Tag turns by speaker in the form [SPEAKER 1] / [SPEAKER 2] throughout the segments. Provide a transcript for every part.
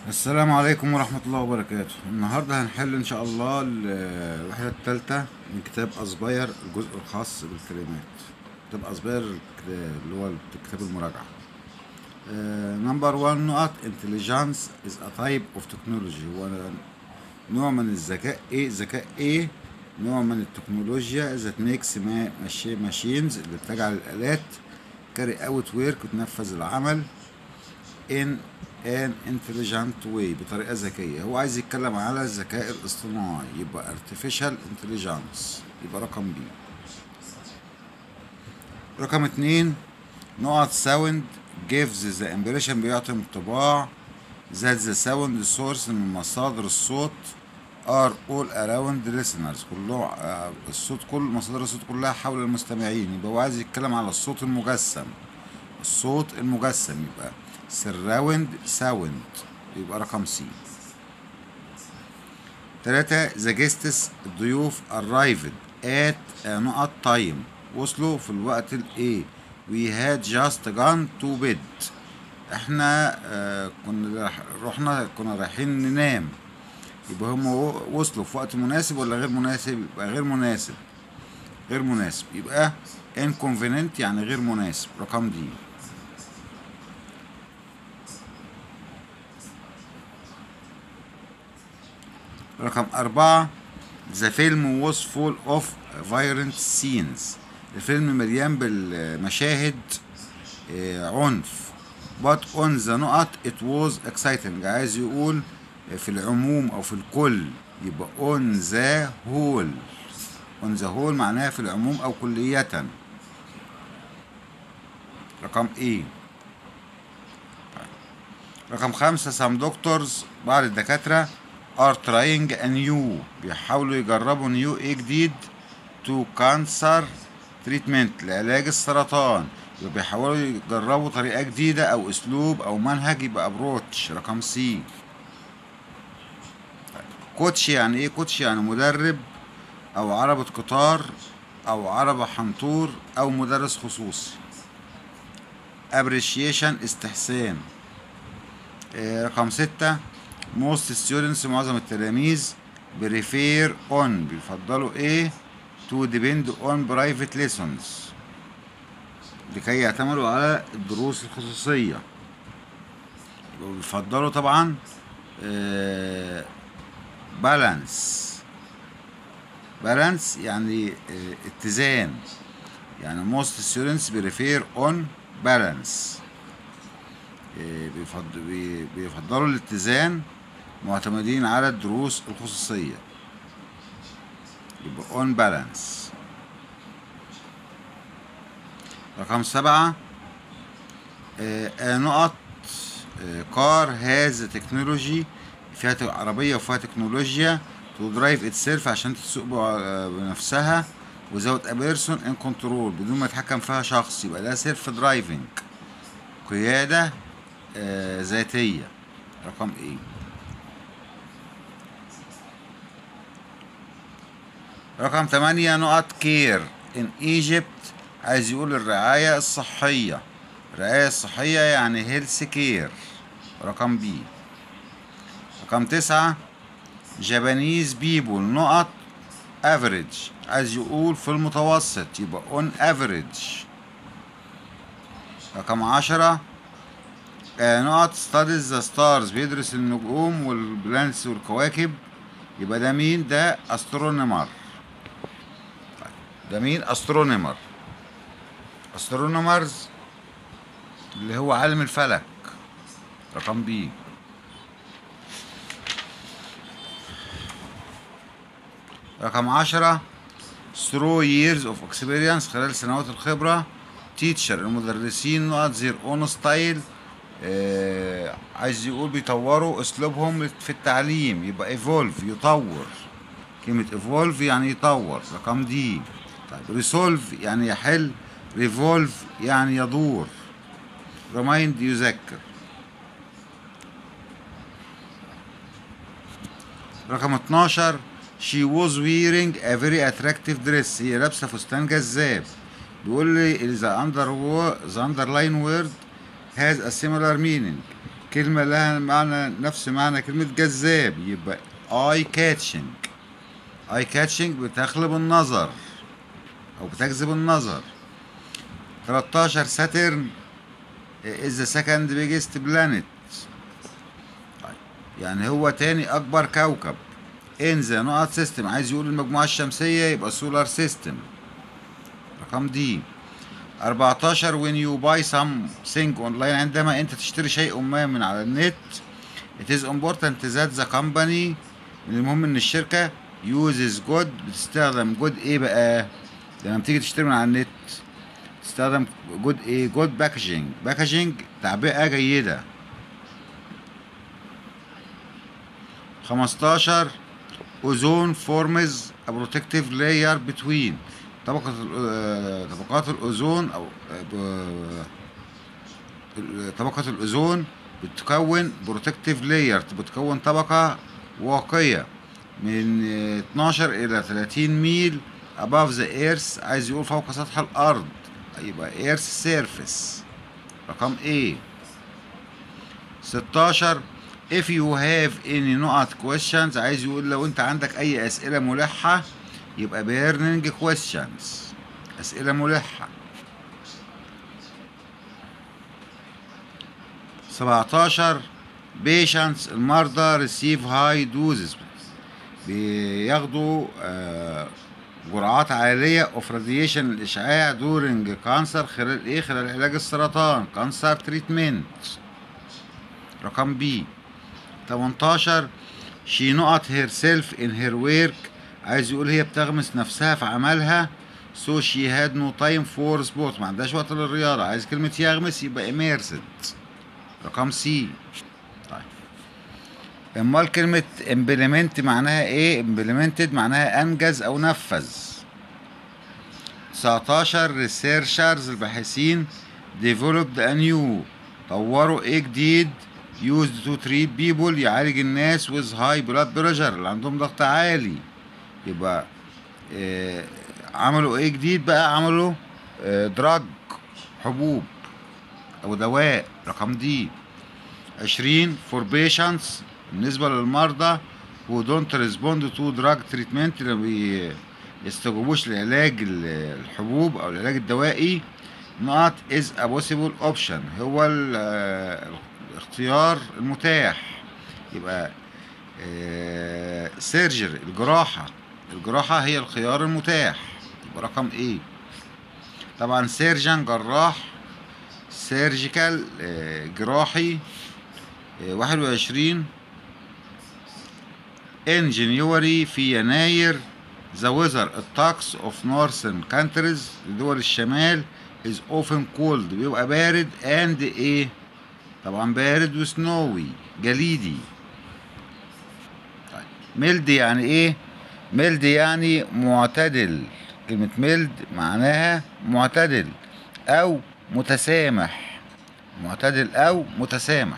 [SPEAKER 1] السلام عليكم ورحمة الله وبركاته النهاردة هنحل إن شاء الله ال- الوحدة التالتة من كتاب أصباير الجزء الخاص بالكلمات كتاب أصباير الكت- اللي هو كتاب المراجعة نمبر 1 نقط intelligence is a type of technology هو نوع من الذكاء ايه ذكاء ايه نوع من التكنولوجيا that makes ما ماشي machines اللي بتجعل الآلات carry out work وتنفذ العمل in an intelligent way بطريقة ذكية هو عايز يتكلم على الذكاء الاصطناعي يبقى artificial intelligence يبقى رقم بي رقم اتنين نقط sound gives the impression بيعطي انطباع that the sound source من مصادر الصوت are all around listeners كله آه، الصوت كل مصادر الصوت كلها حول المستمعين يبقى هو عايز يتكلم على الصوت المجسم الصوت المجسم يبقى surround sound يبقى رقم سي تلاتة the guests الضيوف arrived at a نقط time وصلوا في الوقت الايه we had just gone to bed احنا آه كنا راح- رحنا كنا رايحين ننام يبقى هم و- وصلوا في وقت مناسب ولا غير مناسب يبقى غير مناسب غير مناسب يبقى inconvenient يعني غير مناسب رقم دي رقم أربعة The film was full of violent scenes الفيلم مليان بالمشاهد آه، عنف but on the نقط it was exciting عايز يقول في العموم أو في الكل يبقى on the whole on the whole معناها في العموم أو كلية رقم إيه رقم خمسة some doctors بعض الدكاترة are trying a new بيحاولوا يجربوا نيو ايه جديد to cancer treatment لعلاج السرطان يبقى بيحاولوا يجربوا طريقة جديدة أو أسلوب أو منهج يبقى أبروتش رقم سي كوتش يعني إيه كوتش يعني مدرب أو عربة قطار أو عربة حنطور أو مدرس خصوصي appreciation استحسان آه، رقم ستة most students معظم التلاميذ بريفير on بيفضلوا ايه to depend on private lessons لكي يعتمدوا على الدروس الخصوصية يبقوا بيفضلوا طبعا بالانس بالانس يعني آه، اتزان يعني most students بريفير on balance إيه، بيفض- بي- بيفضلوا الاتزان معتمدين على الدروس الخصوصية يبقى on balance رقم سبعة آه، آه، نقط كار هاز تكنولوجي فيها ت- عربية وفيها تكنولوجيا تو درايف اتسيلف عشان تسوق بع- آه، بنفسها وزود ا بيرسون ان كنترول بدون ما يتحكم فيها شخص يبقى ده سيلف درايفنج قيادة آه، ذاتية رقم ايه رقم تمانية نقط كير ان ايجيبت عايز يقول الرعاية الصحية الرعاية الصحية يعني هيلث كير رقم بي رقم تسعة جابانيز بيبول نقط افريج عايز يقول في المتوسط يبقى اون افريج رقم عشرة آه، نقط ستاديز ذا ستارز بيدرس النجوم والبلانس والكواكب يبقى ده مين ده استرونيمر ده مين استرونيمر استرونيمرز اللي هو عالم الفلك رقم بي رقم عشرة through years of experience خلال سنوات الخبرة teacher المدرسين نقط their own style آه عايز يقول بيطوروا اسلوبهم في التعليم يبقى evolve يطور كلمة evolve يعني يطور رقم دي طيب resolve يعني يحل revolve يعني يدور remind يذكر رقم 12 she was wearing a very attractive dress هي لابسه فستان جذاب بيقول لي the under the underline word has a similar meaning كلمة لها معنى نفس معنى كلمة جذاب يبقى اي كاتشنج اي كاتشنج بتخلب النظر او بتجذب النظر 13 ساترن از ذا سكند بيجست بلانيت يعني هو تاني اكبر كوكب ان ذا نقط سيستم عايز يقول المجموعة الشمسية يبقى سولار سيستم رقم دي 14 when you buy something online عندما انت تشتري شيء ما من على النت it is important that the company من المهم ان الشركة uses good بتستخدم good ايه بقى لما بتيجي تشتري من على النت تستخدم good ايه good packaging packaging تعبئة جيدة 15 اوزون forms a protective layer between طبقة ال- طبقات الأوزون أو ب- طبقة الأوزون بتكون بروتكتيف لاير بتكون طبقة واقية من 12 إلى 30 ميل above the earth عايز يقول فوق سطح الأرض يبقى earth surface رقم A 16 if you have any نقط questions عايز يقول لو انت عندك اي اسئلة ملحة يبقى burning questions اسئلة ملحة 17 patients المرضى receive high doses بياخدوا آه، جرعات عالية of radiation الإشعاع during cancer خلال إيه؟ خلال علاج السرطان cancer treatment رقم بي 18 she not herself in her work عايز يقول هي بتغمس نفسها في عملها so she had no time for sport ما عندهاش وقت للرياضة عايز كلمة يغمس يبقى immersed رقم سي طيب امال كلمة implement معناها ايه implemented معناها انجز او نفذ 19 researchers الباحثين developed a new طوروا ايه جديد used to treat people يعالج الناس with high blood pressure اللي عندهم ضغط عالي يبقى آه عملوا ايه جديد بقى عملوا آه دراج حبوب او دواء رقم دي 20 for patients بالنسبة للمرضى who don't respond to drug treatment اللي بي يستجوبوش لعلاج ال- الحبوب او العلاج الدوائي not is a possible option هو ال- آه، الاختيار المتاح يبقى سيرجري الجراحة الجراحة هي الخيار المتاح يبقى رقم ايه طبعا سيرجن جراح سيرجيكال جراحي واحد وعشرين in January في يناير the weather الطقس of northern countries لدول الشمال is often cold بيبقى بارد and ايه طبعا بارد وسنوي جليدي طيب ميلد يعني ايه ميلد يعني معتدل كلمة ميلد معناها معتدل او متسامح معتدل او متسامح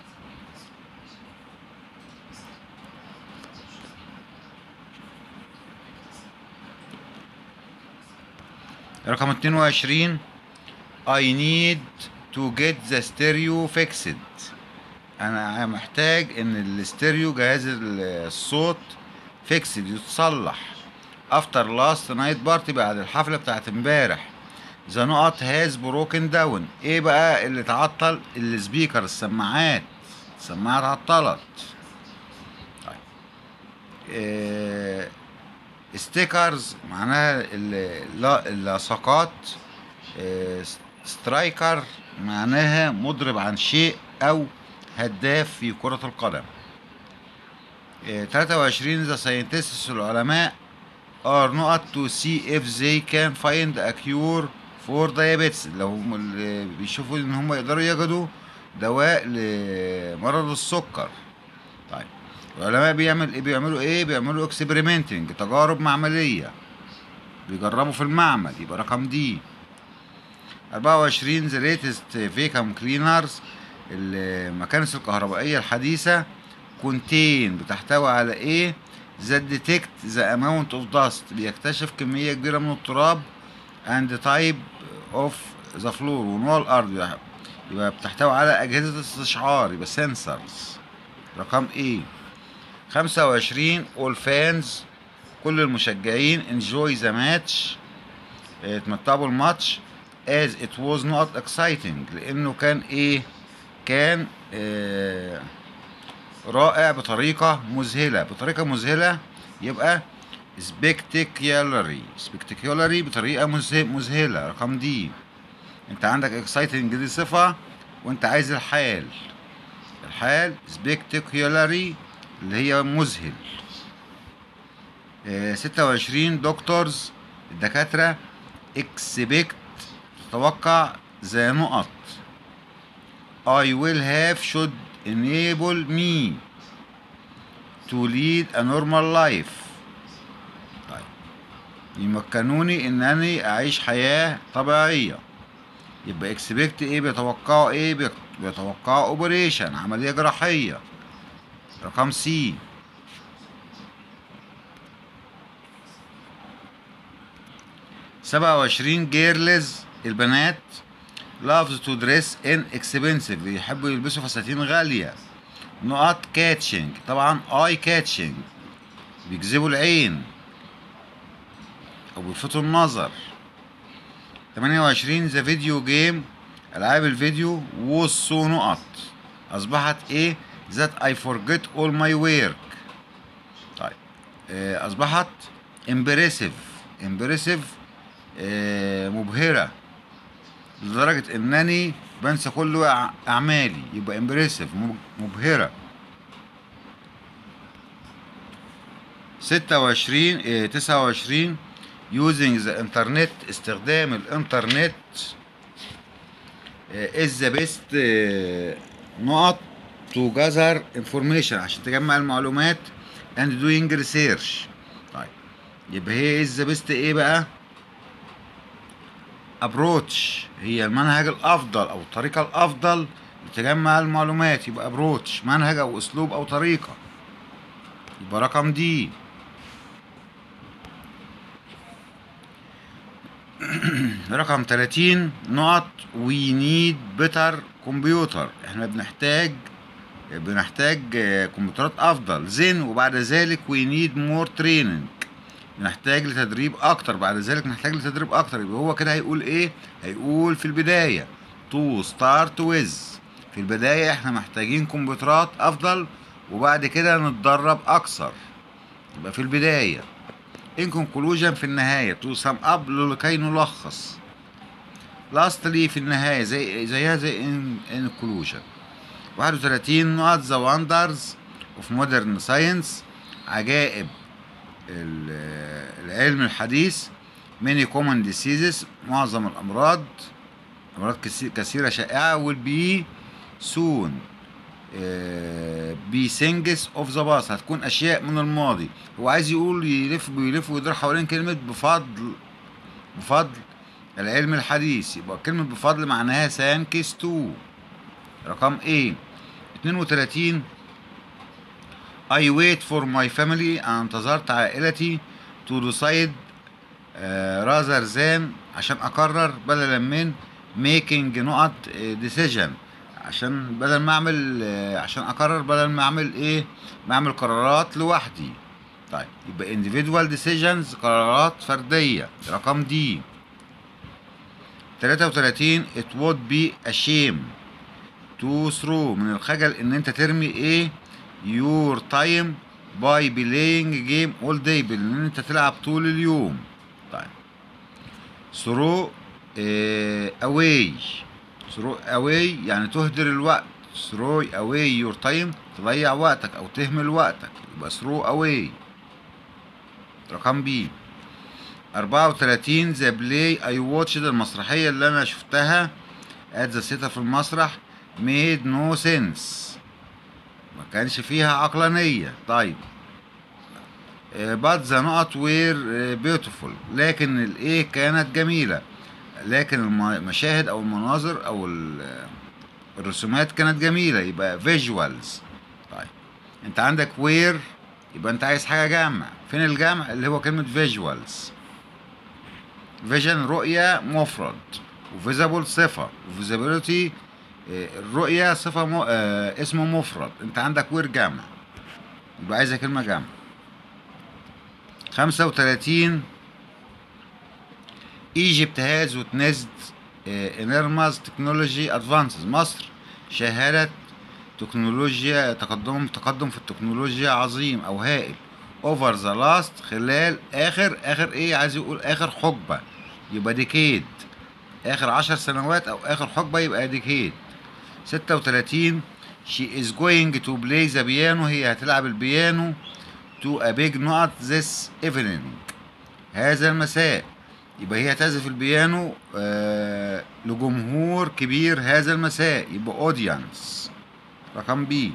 [SPEAKER 1] رقم 22 I need to get the stereo fixed انا محتاج ان الاستيريو جهاز الصوت فيكسد يتصلح after last night party بعد الحفلة بتاعت امبارح ذا نقط هاز بروكن داون ايه بقى اللي اتعطل السبيكر السماعات السماعات اتعطلت طيب إيه ستيكرز معناها ال- لا- اللاصقات إيه سترايكر معناها مضرب عن شيء او هداف في كرة القدم إيه 23 ذا ساينتستس العلماء are not to see if they can find a cure for diabetes لو هم اللي بيشوفوا ان هم يقدروا يجدوا دواء لمرض السكر طيب العلماء بيعمل ايه بيعملوا ايه بيعملوا اكسبيرمنتنج تجارب معمليه بيجربوا في المعمل يبقى رقم دي 24 the latest vacuum cleaners المكانس الكهربائية الحديثة كونتين بتحتوي على ايه that detect the amount of dust بيكتشف كمية كبيرة من التراب and type of the floor ونوع الأرض يبقى بتحتوي على أجهزة استشعار يبقى سنسرز رقم ايه خمسة وعشرين all fans كل المشجعين enjoy the match اه، اتمتعوا بالماتش as it was not exciting لأنه كان ايه كان اه رائع بطريقة مذهلة بطريقة مذهلة يبقى spectacularly spectacularly بطريقة مذه- مذهلة رقم دي انت عندك exciting دي صفة وانت عايز الحال الحال spectacularly اللي هي مذهل آه، ستة وعشرين دكتورز الدكاترة expect تتوقع زي نقط I will have should enable me to lead a normal life طيب يمكنوني انني اعيش حياة طبيعية يبقى expect ايه بيتوقعوا ايه بيت- بيتوقعوا اوبريشن عملية جراحية رقم سي سبعة وعشرين جيرلز البنات loves to dress in expensive يحبوا يلبسوا فساتين غالية نقط كاتشنج طبعا اي كاتشنج بيجذبوا العين او بيلفتوا النظر 28 ذا فيديو جيم العاب الفيديو was so نقط اصبحت ايه that I forget all my work طيب آه، اصبحت impressive impressive آه، مبهرة لدرجة انني بنسى كل أع- اعمالي يبقى impressive مب- مبهرة ستة وعشرين اه تسعة وعشرين using the internet استخدام الانترنت اه is the best اه نقط to gather information عشان تجمع المعلومات and doing research طيب يبقى هي is the best ايه بقى ابروتش هي المنهج الافضل او الطريقه الافضل لتجمع المعلومات يبقى ابروتش منهج او اسلوب او طريقه يبقى رقم دي رقم 30 نقط وي نيد بيتر كمبيوتر احنا بنحتاج بنحتاج آه، كمبيوترات افضل زين وبعد ذلك وي نيد مور تريننج نحتاج لتدريب اكتر بعد ذلك نحتاج لتدريب اكتر يبقى هو كده هيقول ايه هيقول في البدايه تو ستارت ويز في البدايه احنا محتاجين كمبيوترات افضل وبعد كده نتدرب اكثر يبقى في البدايه in conclusion في النهايه تو سم اب لكي نلخص لاستلي في النهايه زي زيها زي in conclusion 31 نقط ذا وندرز اوف مودرن ساينس عجائب ال- العلم الحديث many common diseases معظم الأمراض أمراض كثي- كثيرة شائعة will be soon آه، be things of the past هتكون أشياء من الماضي هو عايز يقول يلف ويلف ويدور حوالين كلمة بفضل بفضل العلم الحديث يبقى كلمة بفضل معناها thanks to رقم ايه 32 I wait for my family أنا انتظرت عائلتي to decide uh, rather than عشان أقرر بدلا من making نقط آه، decision عشان بدل ما أعمل آه، عشان أقرر بدل ما أعمل إيه ما أعمل قرارات لوحدي طيب يبقى individual decisions قرارات فردية رقم دي 33 it would be a shame to throw من الخجل ان انت ترمي ايه your time by playing game all day بان انت تلعب طول اليوم طيب throw آه away throw away يعني تهدر الوقت throw away your time تضيع وقتك او تهمل وقتك يبقى throw away رقم بي 34 ذا بلاي اي واتش المسرحية اللي انا شفتها ات ذا سيتا في المسرح ميد نو سنس ما كانش فيها عقلانية طيب بات ذا نقط وير بيوتيفول لكن الايه كانت جميلة لكن الم- المشاهد او المناظر او ال- الرسومات كانت جميلة يبقى فيجوالز طيب انت عندك وير يبقى انت عايز حاجة جمع فين الجمع اللي هو كلمة فيجوالز فيجن رؤية مفرد وفيزابل صفة وفيزابيلتي آه، الرؤية صفة م... آه، اسم مفرد انت عندك وير جمع يبقى عايزة كلمة جمع خمسة وتلاتين ايجيبت هاز وتنزد انيرماز تكنولوجي ادفانسز مصر شهادة تكنولوجيا تقدم تقدم في التكنولوجيا عظيم او هائل اوفر ذا لاست خلال اخر اخر ايه عايز يقول اخر حقبة يبقى ديكيد اخر عشر سنوات او اخر حقبة يبقى ديكيد ستة وتلاتين she is going to play the piano هي هتلعب البيانو to a big not this evening هذا المساء يبقى هي تعزف البيانو آه لجمهور كبير هذا المساء يبقى audience رقم بي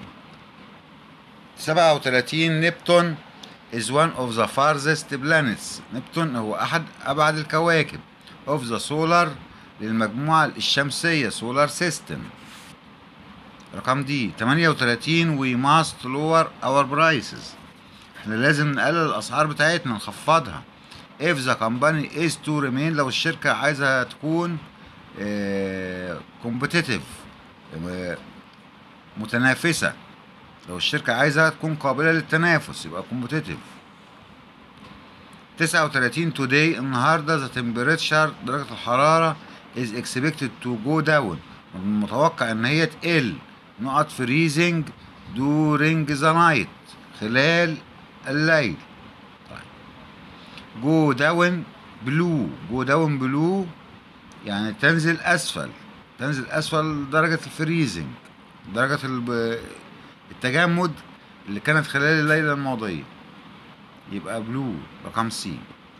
[SPEAKER 1] 37 نبتون is one of the farthest planets نبتون هو أحد أبعد الكواكب of the solar للمجموعة الشمسية solar system رقم دي 38 we must lower our prices احنا لازم نقلل الأسعار بتاعتنا نخفضها if the company is to remain لو الشركة عايزة تكون آه، competitive آه، متنافسة لو الشركة عايزة تكون قابلة للتنافس يبقى competitive 39 today النهاردة the temperature درجة الحرارة is expected to go down من المتوقع ان هي تقل نقط freezing during the night خلال الليل جو داون بلو جو داون بلو يعني تنزل اسفل تنزل اسفل درجة الفريزنج درجة الب- التجمد اللي كانت خلال الليلة الماضية يبقى بلو رقم سي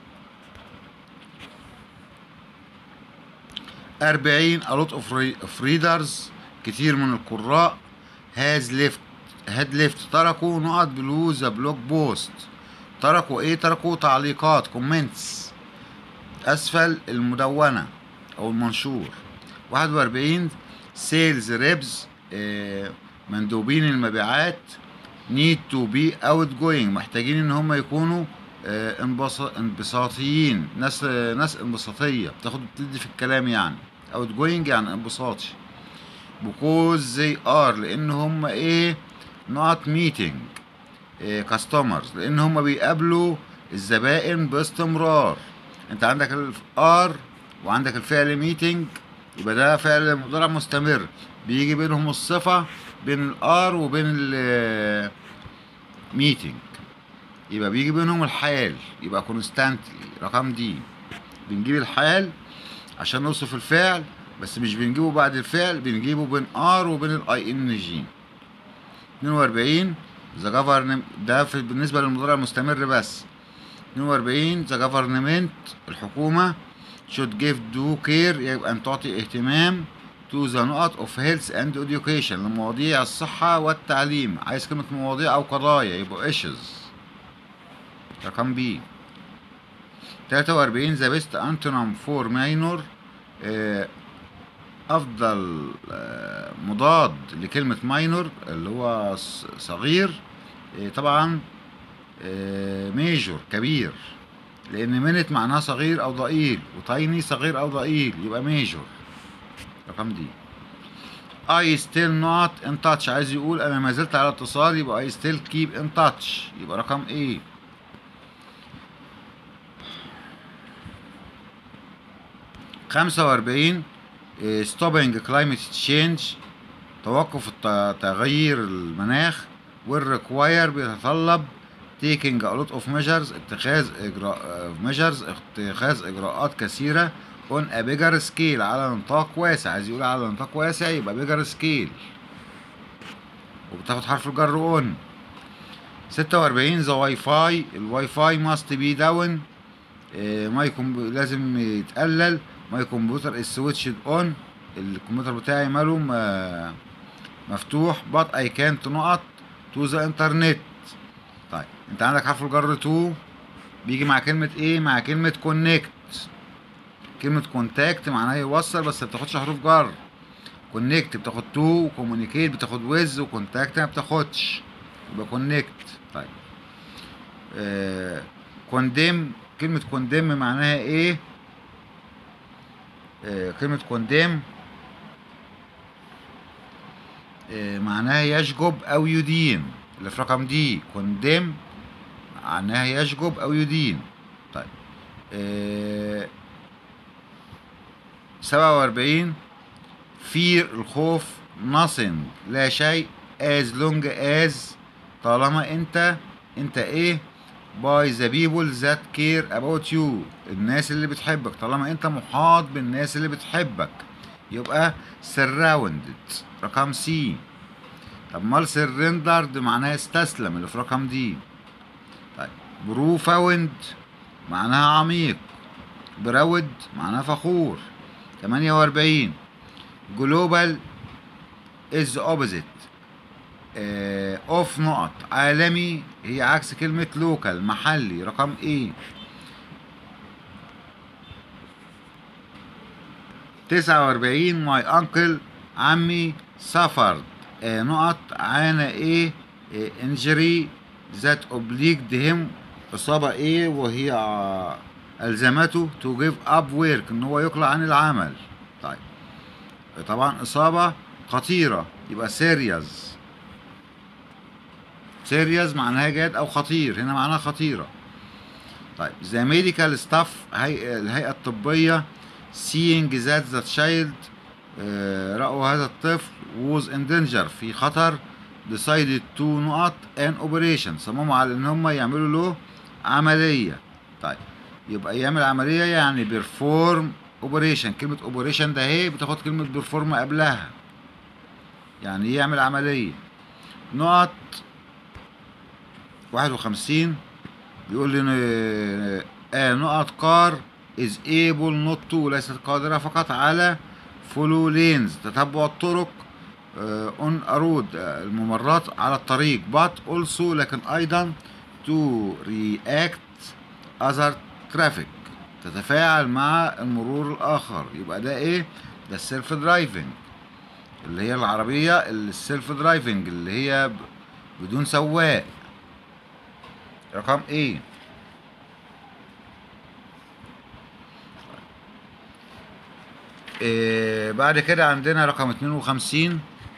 [SPEAKER 1] أربعين a lot of re- of readers كتير من القراء has left had left تركوا نقط بلو ذا بلوك بوست تركوا ايه تركوا تعليقات كومنتس اسفل المدونة او المنشور 41 سيلز ريبز مندوبين المبيعات need to be outgoing محتاجين ان هم يكونوا آه، انبسا- انبساطيين ناس ناس انبساطية بتاخد بتدي في الكلام يعني outgoing يعني انبساطي because they are لان هم ايه not meeting كاستمرز لان هم بيقابلوا الزبائن باستمرار انت عندك الار وعندك الفعل ميتنج يبقى ده فعل مضارع مستمر بيجي بينهم الصفة بين الار وبين ال ميتنج يبقى بيجي بينهم الحال يبقى كونستانتلي رقم دي بنجيب الحال عشان نوصف الفعل بس مش بنجيبه بعد الفعل بنجيبه بين ار وبين الاي ان جي 42 ذا جفرن ده في بالنسبه للمضارع المستمر بس 42 ذا جفرنمنت الحكومه should give due care يبقى ان تعطي اهتمام to the نقط of health and education لمواضيع الصحة والتعليم عايز كلمة مواضيع أو قضايا يبقى issues رقم بي 43 ذا بيست انتونم فور ماينور افضل آه، مضاد لكلمة ماينور اللي هو ص- صغير آه، طبعا ميجور كبير لان منت معناها صغير او ضئيل وتايني صغير او ضئيل يبقى ميجور رقم دي I still not in touch عايز يقول انا ما زلت على اتصال يبقى I still keep in touch يبقى رقم ايه خمسة وأربعين stopping climate change توقف الت- تغير المناخ والريكواير بيتطلب taking a lot of measures اتخاذ إجراء measures اتخاذ إجراءات كثيرة on a bigger scale على نطاق واسع عايز يقول على نطاق واسع يبقى bigger scale وبتاخد حرف الجر on 46 ذا واي فاي الواي فاي ماست بي داون ماي كمب... لازم يتقلل ماي كمبيوتر السويتش اون الكمبيوتر بتاعي ماله م- مفتوح بط اي كانت نقط تو ذا انترنت طيب انت عندك حرف الجر تو بيجي مع كلمة ايه مع كلمة كونكت كلمة كونتاكت معناها يوصل بس ما بتاخدش حروف جر كونكت بتاخد تو وكومونيكيت بتاخد ويز وكونتاكت ما بتاخدش يبقى كونكت طيب كونديم كلمة كونديم معناها ايه آه كلمة كونديم آه، معناها يشجب او يدين اللي في رقم دي كونديم معناها يشجب او يدين طيب آه، سبعة وأربعين fear الخوف nothing لا شيء as long as طالما انت انت ايه by the people that care about you الناس اللي بتحبك طالما انت محاط بالناس اللي بتحبك يبقى surrounded رقم سي طب مال surrendered معناها استسلم اللي في رقم دي طيب profound معناها عميق براود معناها فخور 48 global is the opposite اوف نقط عالمي هي عكس كلمة لوكال محلي رقم ايه تسعة وأربعين ماي أنكل عمي سافرد آه نقط عانى ايه انجري ذات اوبليكد هيم إصابة ايه وهي آه، ألزمته تو جيف اب ويرك ان هو يقلع عن العمل طيب طبعا إصابة خطيرة يبقى سيريز سيريس معناها جاد او خطير هنا معناها خطيره طيب ذا ميديكال ستاف الهيئه الطبيه seeing that the child آه، رأوا هذا الطفل was in danger في خطر decided to نقط an operation صمموا على ان هم يعملوا له عمليه طيب يبقى يعمل عمليه يعني perform operation كلمه operation ده اهي بتاخد كلمه perform قبلها يعني إيه يعمل عمليه نقط واحد وخمسين بيقول لي إن- آه نقط كار is able not to ليست قادرة فقط على follow lanes تتبع الطرق آه on a road آه الممرات على الطريق but also لكن أيضا to react other traffic تتفاعل مع المرور الآخر يبقى ده إيه؟ ده السيلف درايفنج اللي هي العربية السيلف درايفنج اللي هي ب- بدون سواق رقم ايه إيه بعد كده عندنا رقم 52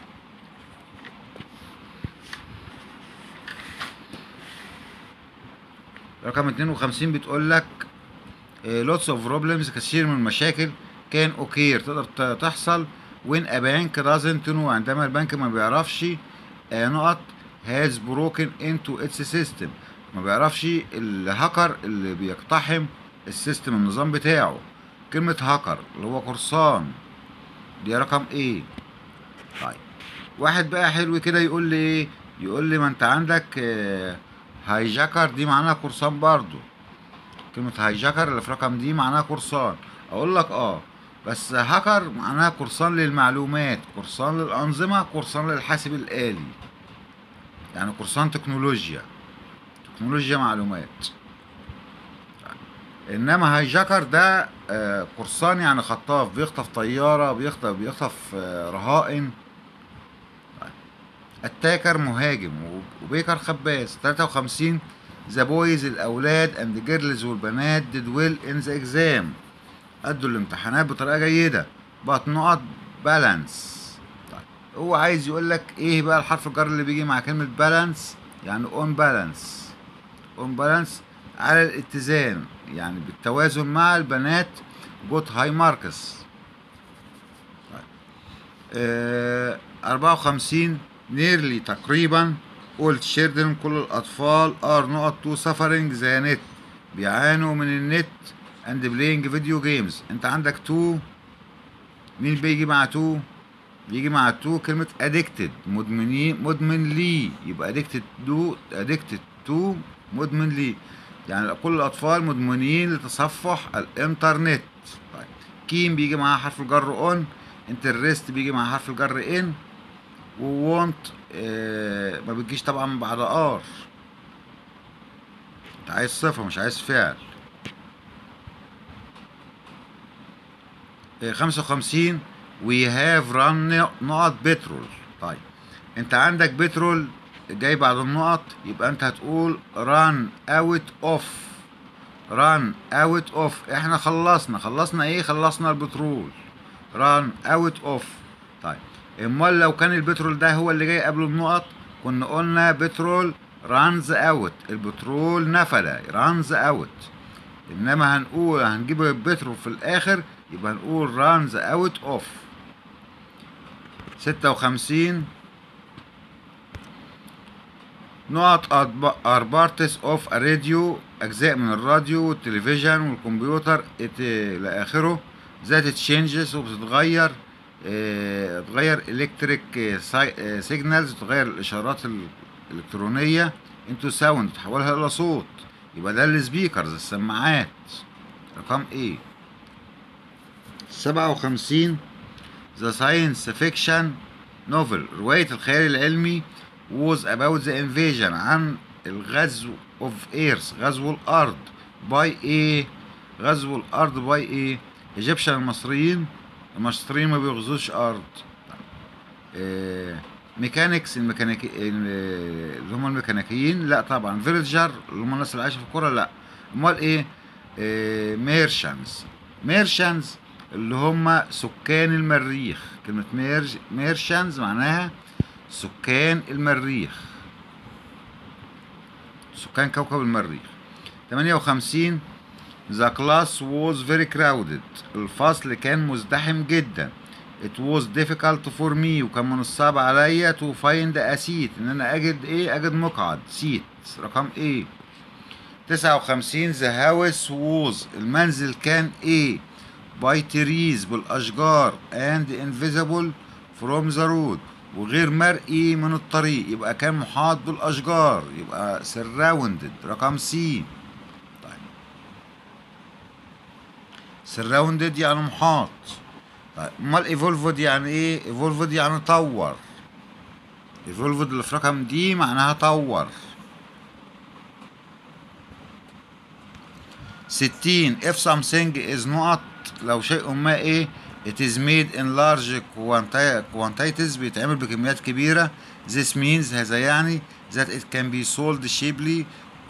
[SPEAKER 1] رقم 52 بتقول لك لوتس اوف بروبلمز كثير من المشاكل كان اوكير تقدر ت- تحصل وين ا بانك doesn't know عندما البنك ما بيعرفش آه، نقط has broken into its system ما بيعرفش الهاكر اللي بيقتحم السيستم النظام بتاعه كلمة هاكر اللي هو قرصان دي رقم ايه طيب واحد بقى حلو كده يقول لي ايه يقول لي ما انت عندك آه، هايجاكر دي معناها قرصان برضو كلمة هايجاكر اللي في رقم دي معناها قرصان اقول لك اه بس هاكر معناها قرصان للمعلومات قرصان للأنظمة قرصان للحاسب الآلي يعني قرصان تكنولوجيا تكنولوجيا معلومات انما هايجاكر ده آه، قرصان يعني خطاف بيخطف طيارة بيخطف بيخطف آه، رهائن التاكر مهاجم وبيكر خباز 53 ذا بويز الاولاد اند جيرلز والبنات ديد ويل ان ذا اكزام ادوا الامتحانات بطريقه جيده بقت نقط بالانس طيب هو عايز يقول لك ايه بقى الحرف الجر اللي بيجي مع كلمه بالانس يعني اون بالانس اون بالانس على الاتزان يعني بالتوازن مع البنات جوت هاي ماركس آه، 54 نيرلي تقريبا all children كل الأطفال are نقط to suffering the net بيعانوا من النت and playing video games انت عندك تو مين بيجي مع تو بيجي مع تو كلمة addicted مدمنين مدمن لي يبقى addicted to addicted to مدمن لي يعني كل الأطفال مدمنين لتصفح الإنترنت طيب كيم بيجي معاها حرف الجر اون انترست بيجي مع حرف الجر ان وونت آه ما بتجيش طبعا بعد ار انت عايز صفة مش عايز فعل آه 55 وي هاف ران نقط بترول طيب انت عندك بترول جاي بعد النقط يبقى انت هتقول ران اوت اوف ران اوت اوف احنا خلصنا خلصنا ايه خلصنا البترول ران اوت اوف طيب امال لو كان البترول ده هو اللي جاي قبل النقط كنا قلنا بترول رانز اوت البترول نفد رانز اوت انما هنقول هنجيب البترول في الاخر يبقى هنقول رانز اوت اوف ستة وخمسين نقط are parts of a radio أجزاء من الراديو والتلفزيون والكمبيوتر إلى آخره ذات تشينجز وبتتغير اه تغير الكتريك سيجنالز تغير الإشارات الإلكترونية انتو ساوند تحولها إلى صوت يبقى ده السبيكرز السماعات رقم ايه سبعة وخمسين ذا ساينس فيكشن نوفل رواية الخيال العلمي was about the invasion عن الغزو of earth غزو الأرض by ايه غزو الأرض by ايه Egyptian المصريين المصريين ما بيغزوش أرض إيه ميكانيكس الميكانيكي اللي هم الميكانيكيين لا طبعا فيلجر اللي هم الناس اللي عايشه في القرى لا امال ايه, إيه ميرشانز ميرشانز اللي هم سكان المريخ كلمة ميرج ميرشانز معناها سكان المريخ سكان كوكب المريخ 58 The class was very crowded الفصل كان مزدحم جدا It was difficult for me وكان من الصعب عليا to find a seat ان انا اجد ايه اجد مقعد seat رقم ايه 59 The house was المنزل كان ايه by trees بالاشجار and invisible from the road وغير مرئي من الطريق يبقى كان محاط بالاشجار يبقى surrounded رقم سي طيب surrounded يعني محاط طيب امال ايفولفد يعني ايه ايفولفد يعني طور ايفولفد اللي في رقم دي معناها طور ستين if something is not لو شيء ما ايه it is made in large quantities بيتعمل بكميات كبيرة this means هذا يعني that it can be sold cheaply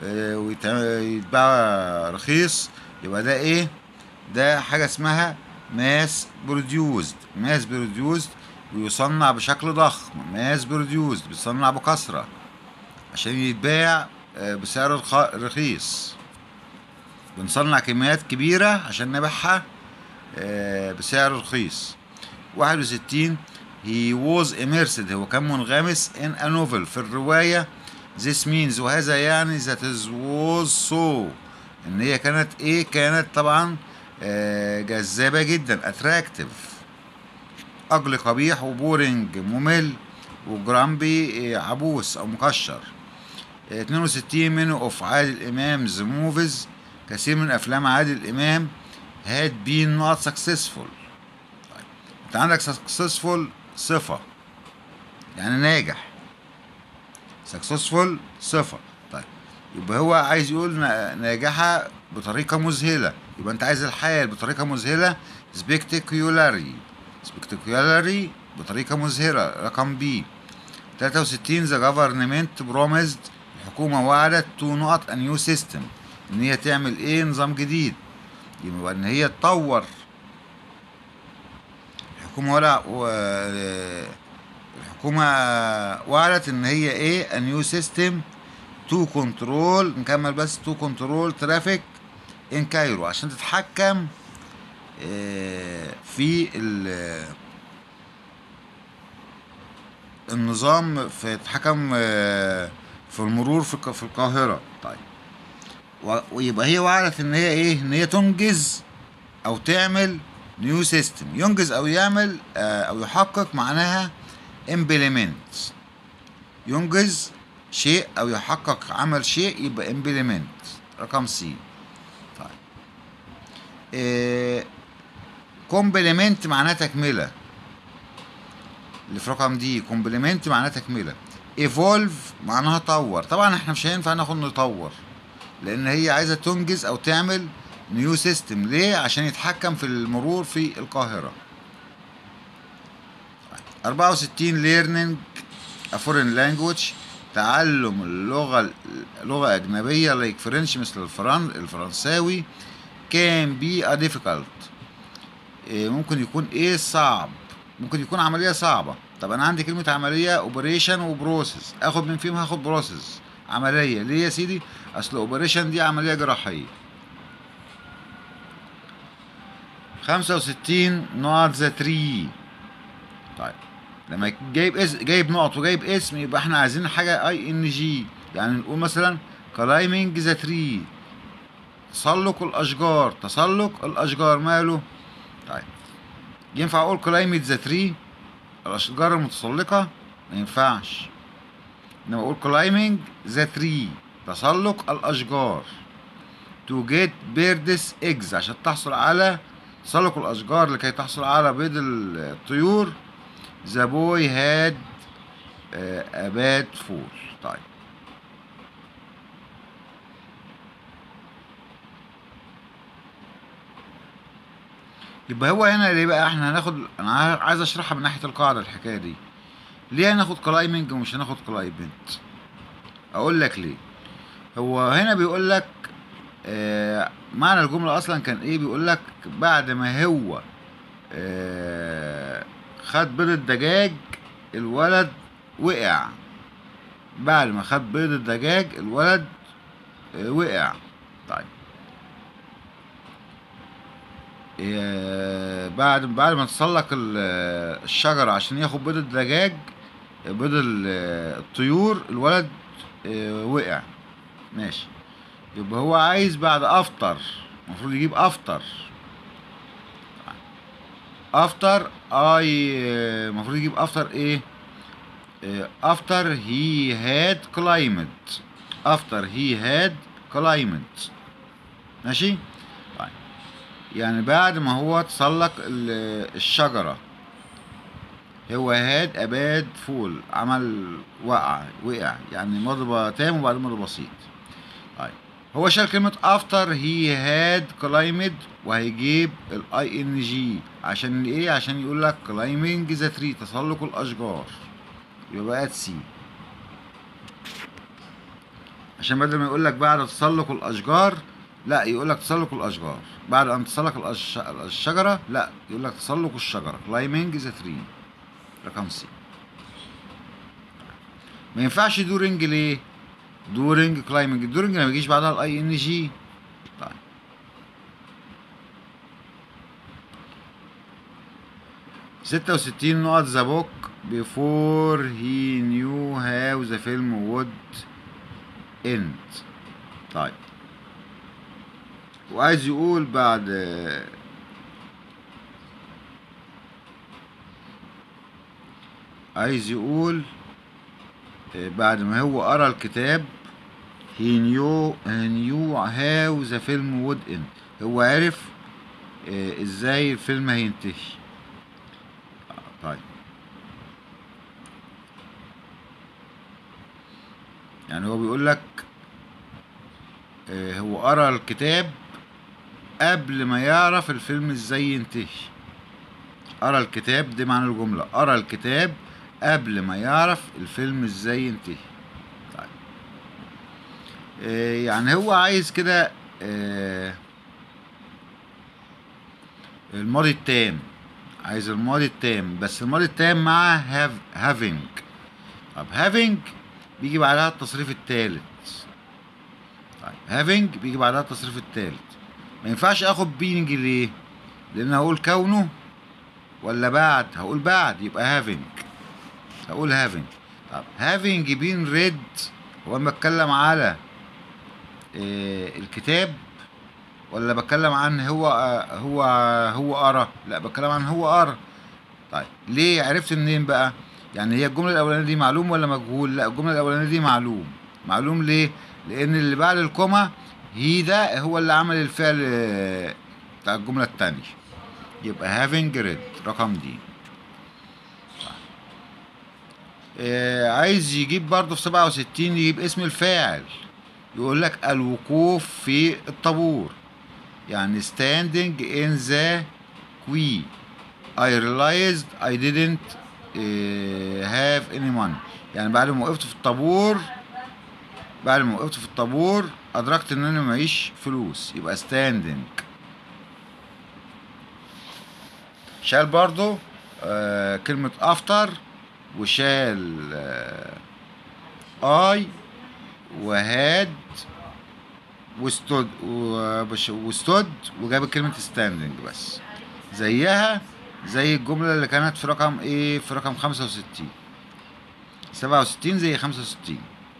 [SPEAKER 1] ويتباع رخيص يبقى ده ايه ده حاجة اسمها ماس بروديوزد ماس بروديوزد ويصنع بشكل ضخم ماس بروديوزد بيصنع بكثرة عشان يتباع بسعر رخيص بنصنع كميات كبيرة عشان نبيعها بسعر رخيص 61 he was immersed هو كان منغمس in a novel في الرواية this means وهذا يعني that is was so ان هي كانت ايه كانت طبعا جذابة جدا attractive أجل قبيح وبورينج ممل وجرامبي عبوس أو مكشر 62 منه اوف عادل إمام's موفيز كثير من أفلام عادل إمام had been not successful طيب. انت عندك successful صفة يعني ناجح successful صفة طيب يبقى هو عايز يقول ناجحة بطريقة مذهلة يبقى انت عايز الحال بطريقة مذهلة spectacularly spectacularly بطريقة مذهلة رقم بي 63 the government promised الحكومة وعدت to نقط a new system ان هي تعمل ايه نظام جديد يبقى ان هي تطور الحكومة ولا و... الحكومة وعدت ان هي ايه a new system to control نكمل بس to control traffic in كايرو عشان تتحكم في النظام في تتحكم في المرور في القاهرة طيب ويبقى هي وعدت ان هي ايه ان هي تنجز او تعمل نيو سيستم ينجز او يعمل او يحقق معناها امبلمنت ينجز شيء او يحقق عمل شيء يبقى امبلمنت رقم سي طيب إيه كومبلمنت معناه تكمله اللي في رقم دي كومبلمنت معناه تكمله ايفولف معناها طور طبعا احنا مش هينفع ناخد نطور لان هي عايزه تنجز او تعمل نيو سيستم ليه عشان يتحكم في المرور في القاهره 64 learning a foreign language تعلم اللغة لغة أجنبية like فرنش مثل الفرن الفرنساوي can be a difficult إيه ممكن يكون إيه صعب ممكن يكون عملية صعبة طب انا عندي كلمه عمليه اوبريشن وبروسيس اخد من فيهم هاخد بروسيس عمليه ليه يا سيدي اصل اوبريشن دي عمليه جراحيه خمسة وستين نقط ذا تري طيب لما جايب اس جايب نقط وجايب اسم يبقى احنا عايزين حاجة اي ان جي يعني نقول مثلا كلايمنج ذا تري تسلق الاشجار تسلق الاشجار ماله طيب ينفع اقول كلايمت ذا تري الاشجار المتسلقة ما ينفعش انما اقول كلايمنج ذا تري تسلق الاشجار to get birds eggs عشان تحصل على تسلق الاشجار لكي تحصل على بيض الطيور the boy had uh, a bad fall طيب يبقى هو هنا ليه بقى احنا هناخد انا عايز اشرحها من ناحيه القاعده الحكايه دي ليه هناخد كلايمنج ومش هناخد كلايمنت اقول لك ليه هو هنا بيقول لك آه معنى الجمله اصلا كان ايه بيقول لك بعد ما هو آه خد بيض الدجاج الولد وقع بعد ما خد بيض الدجاج الولد آه وقع طيب آه بعد بعد ما تسلق الشجرة عشان ياخد بيض الدجاج بيض الطيور الولد آه وقع ماشي يبقى هو عايز بعد افطر المفروض يجيب افطر افتر اي المفروض يجيب افتر ايه افتر هي هاد كلايمت افتر هي هاد كلايمت ماشي طيب يعني بعد ما هو تسلق الشجرة هو هاد اباد فول عمل وقع وقع يعني مضربة تام وبعدين مضربة بسيط طيب هو شال كلمة افتر هي هاد كلايمد وهيجيب الاي ان جي عشان ايه عشان يقول لك كلايمنج ذا تري تسلق الاشجار يبقى بقت سي عشان بدل ما يقول لك بعد تسلق الاشجار لا يقول لك تسلق الاشجار بعد ان تسلق الأش... الشجره لا يقول لك تسلق الشجره كلايمنج ذا تري رقم سي ما ينفعش دورنج ليه دورنج كلايمنج دورنج ما بيجيش بعدها الاي ان جي طيب ستة وستين نقط ذا بوك before he knew how the film would end طيب وعايز يقول بعد عايز يقول بعد ما هو قرا الكتاب he knew he knew how the film would end هو عرف ازاي الفيلم هينتهي طيب يعني هو بيقول لك هو قرا الكتاب قبل ما يعرف الفيلم ازاي ينتهي قرا الكتاب دي معنى الجملة قرا الكتاب قبل ما يعرف الفيلم ازاي ينتهي طيب آه يعني هو عايز كده آه الماضي التام عايز الماضي التام بس الماضي التام مع have having طب having بيجي بعدها التصريف الثالث طيب having بيجي بعدها التصريف الثالث ما ينفعش اخد being ليه لان هقول كونه ولا بعد هقول بعد يبقى having هقول having طب having been read هو انا بتكلم على إيه الكتاب ولا بتكلم عن هو هو هو قرا لا بتكلم عن هو قرا طيب ليه عرفت منين بقى يعني هي الجمله الاولانيه دي معلوم ولا مجهول لا الجمله الاولانيه دي معلوم معلوم ليه لان اللي بعد الكوما هي ده هو اللي عمل الفعل بتاع الجمله الثانيه يبقى having read رقم دي آه عايز يجيب برضه في سبعة وستين يجيب اسم الفاعل يقول لك الوقوف في الطابور يعني standing in the queue I realized I didn't uh, have any money يعني بعد ما وقفت في الطابور بعد ما وقفت في الطابور أدركت إن أنا معيش فلوس يبقى standing شال برضو آه كلمة after وشال اي وهاد وستود وبش- وستود وجاب كلمة ستاندنج بس زيها زي الجملة اللي كانت في رقم ايه في رقم خمسة وستين سبعة وستين زي خمسة وستين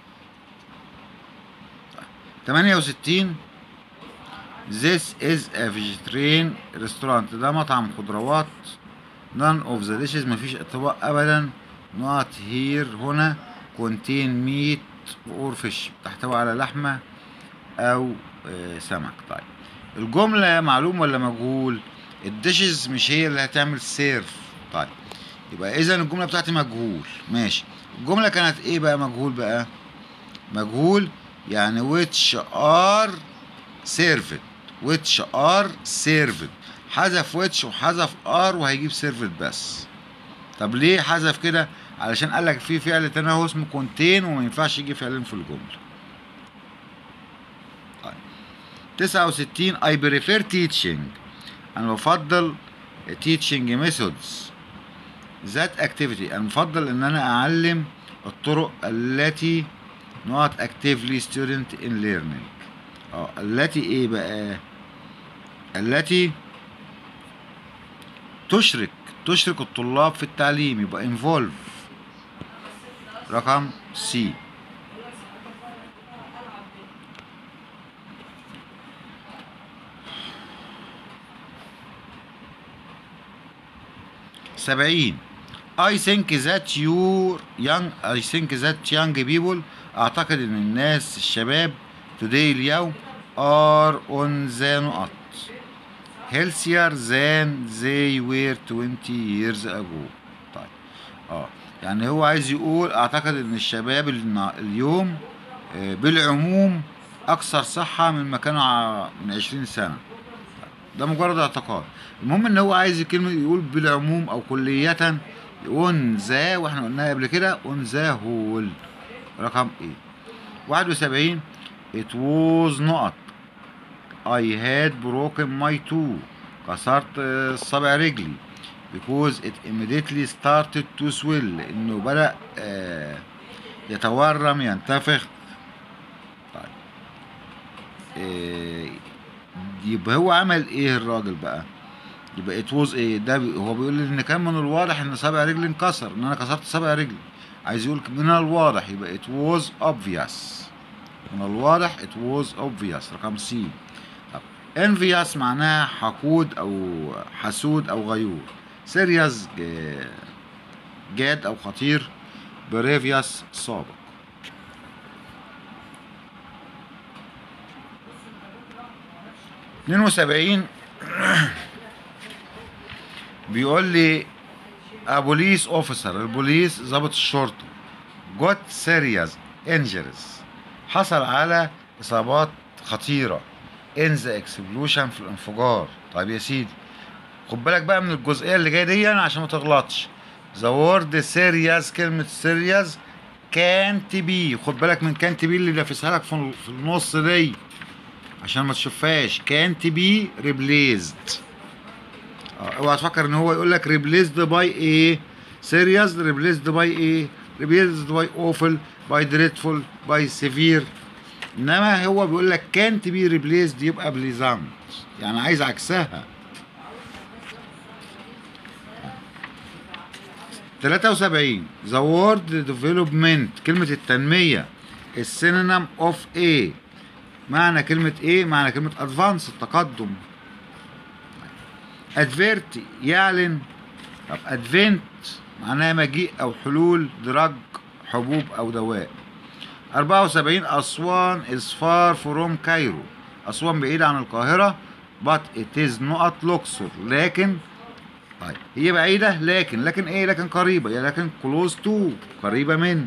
[SPEAKER 1] تمانية وستين This is a vegetarian restaurant ده مطعم خضروات none of the dishes مفيش اطباق ابدا not here هنا contain meat or fish تحتوي على لحمة او آه، سمك طيب الجملة معلوم ولا مجهول الديشز مش هي اللي هتعمل سيرف طيب يبقى اذا الجملة بتاعتي مجهول ماشي الجملة كانت ايه بقى مجهول بقى مجهول يعني which are served which are served حذف which وحذف are وهيجيب served بس طب ليه حذف كده علشان قال لك في فعل تاني هو اسمه contain وما ينفعش يجي فعلين في الجملة طيب 69 I prefer teaching أنا بفضل teaching methods that activity أنا بفضل إن أنا أعلم الطرق التي not actively student in learning اه التي ايه بقى التي تشرك تشرك الطلاب في التعليم يبقى involve رقم سي سبعين I think that you young I think that young people أعتقد إن الناس الشباب today اليوم are on the نقط healthier than they were 20 years ago طيب اه يعني هو عايز يقول أعتقد إن الشباب النا- اليوم آه، بالعموم أكثر صحة من ما كانوا ع- من 20 سنة ده مجرد اعتقاد المهم ان هو عايز كلمة يقول بالعموم او كلية اون ذا واحنا قلناها قبل كده اون ذا هول رقم ايه 71 it was نقط I had broken my toe كسرت آه، صابع رجلي because it immediately started to swell لانه بدأ آه، يتورم ينتفخ طيب آه، يبقى هو عمل ايه الراجل بقى يبقى اتوز ايه ده بي هو بيقول لي ان كان من الواضح ان صابع رجلي انكسر ان انا كسرت صابع رجلي عايز يقول من الواضح يبقى it was obvious من الواضح it was obvious رقم سي طب envious معناها حقود او حسود او غيور serious ج- جاد او خطير previous سابق اتنين وسبعين بيقول لي a police officer البوليس ضابط الشرطة got serious injuries حصل على إصابات خطيرة in the explosion في الانفجار طيب يا سيدي خد بالك بقى من الجزئية اللي جاية دي عشان ما تغلطش the word serious كلمة serious can't be خد بالك من can't be اللي لافسها لك في في النص دي عشان ما تشوفهاش can't be replaced اه اوعى تفكر ان هو يقول لك replaced by ايه serious replaced by ايه replaced by awful by dreadful by severe انما هو بيقول لك can't be replaced يبقى pleasant يعني عايز عكسها 73 the word development كلمة التنمية السينونيم of ايه معنى كلمة ايه معنى كلمة advance التقدم advert يعلن طب advent معناها مجيء او حلول دراج حبوب او دواء 74 أسوان is far from كايرو أسوان بعيدة عن القاهرة but it is not لوكسور لكن طيب هي بعيدة لكن لكن ايه لكن قريبة يعني لكن close to قريبة من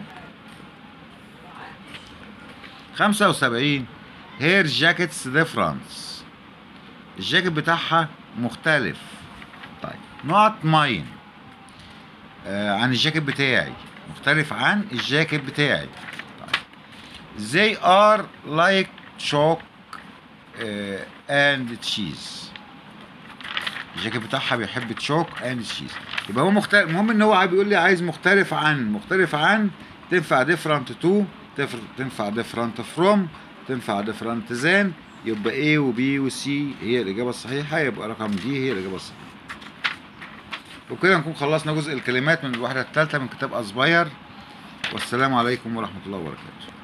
[SPEAKER 1] 75 هير جاكيتس ديفرنس الجاكيت بتاعها مختلف طيب نوت ماين آه عن الجاكيت بتاعي مختلف عن الجاكيت بتاعي طيب they are like chalk uh, and cheese الجاكيت بتاعها بيحب تشوك اند تشيز يبقى هو مختلف المهم ان هو عاي- بيقول لي عايز مختلف عن مختلف عن تنفع different to تف- تنفع different from تنفع different than يبقى A و B و C هي الإجابة الصحيحة يبقى رقم D هي الإجابة الصحيحة وكده نكون خلصنا جزء الكلمات من الوحدة الثالثة من كتاب أصباير والسلام عليكم ورحمة الله وبركاته